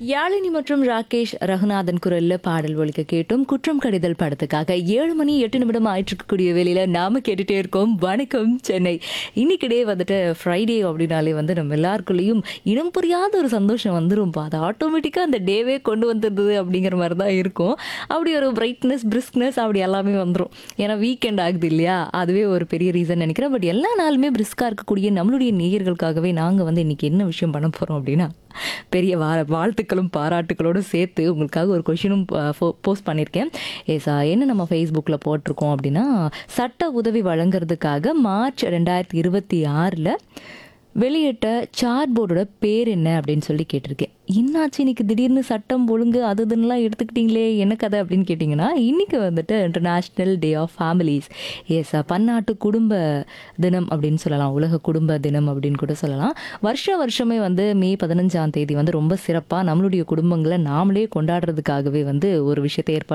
யாழினி மற்றும் ராகேஷ் ரகுநாதன் குரல்ல பாடல் ஒலிக்க கேட்டும் குற்றம் கடிதல் படத்துக்காக ஏழு மணி எட்டு நிமிடம் ஆயிட்டு இருக்கக்கூடிய வேலையில நாம கேட்டுட்டே இருக்கோம் வணக்கம் சென்னை இன்னைக்கிடே வந்துட்டு ஃப்ரைடே அப்படின்னாலே வந்து நம்ம எல்லாருக்குள்ளேயும் இனம் புரியாத ஒரு சந்தோஷம் வந்துரும்ப்பா அது ஆட்டோமேட்டிக்காக அந்த டேவே கொண்டு வந்துருது அப்படிங்கிற மாதிரி தான் இருக்கும் அப்படி ஒரு பிரைட்னஸ் பிரிஸ்க்னஸ் அப்படி எல்லாமே வந்துடும் ஏன்னா வீக்கெண்ட் ஆகுது இல்லையா அதுவே ஒரு பெரிய ரீசன் நினைக்கிறேன் பட் எல்லா நாளுமே பிரிஸ்காக இருக்கக்கூடிய நம்மளுடைய நேயர்களுக்காகவே நாங்கள் வந்து இன்னைக்கு என்ன விஷயம் பண்ண போகிறோம் அப்படின்னா பெரிய வா வாழ்த்துக்களும் பாராட்டுகளோடு சேர்த்து உங்களுக்காக ஒரு கொஷினும் போஸ்ட் பண்ணியிருக்கேன் ஏசா என்ன நம்ம ஃபேஸ்புக்கில் போட்டிருக்கோம் அப்படின்னா சட்ட உதவி வழங்குறதுக்காக மார்ச் ரெண்டாயிரத்தி இருபத்தி ஆறில் வெளியிட்ட சார்ட் போர்டோட பேர் என்ன அப்படின்னு சொல்லி கேட்டிருக்கேன் என்னாச்சு இன்னைக்கு திடீர்னு சட்டம் ஒழுங்கு அது இதுன்னெலாம் எடுத்துக்கிட்டீங்களே என்ன கதை அப்படின்னு கேட்டிங்கன்னா இன்னைக்கு வந்துட்டு international day of families yes பன்னாட்டு குடும்ப தினம் அப்படின்னு சொல்லலாம் உலக குடும்ப தினம் அப்படின்னு கூட சொல்லலாம் வருஷ வருஷமே வந்து மே பதினஞ்சாம் தேதி வந்து ரொம்ப சிறப்பாக நம்மளுடைய குடும்பங்களை நாமளே கொண்டாடுறதுக்காகவே வந்து ஒரு விஷயத்தை ஏற்பாடு